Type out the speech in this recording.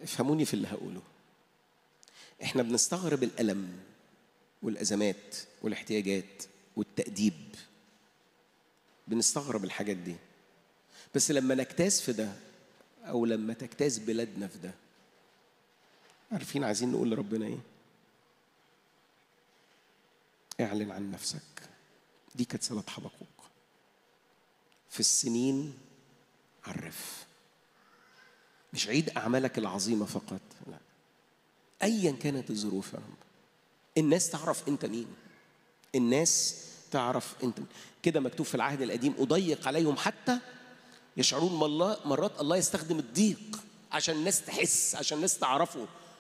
افهموني في اللي هقوله احنا بنستغرب الالم والازمات والاحتياجات والتاديب بنستغرب الحاجات دي بس لما نجتاز في ده او لما تجتاز بلادنا في ده عارفين عايزين نقول لربنا ايه اعلن عن نفسك دي كانت صلاه حبقوق في السنين عرف مش عيد اعمالك العظيمه فقط لا ايا كانت الظروف يا رب الناس تعرف انت مين الناس تعرف انت مين. كده مكتوب في العهد القديم اضيق عليهم حتى يشعرون ما الله مرات الله يستخدم الضيق عشان الناس تحس عشان الناس تعرفه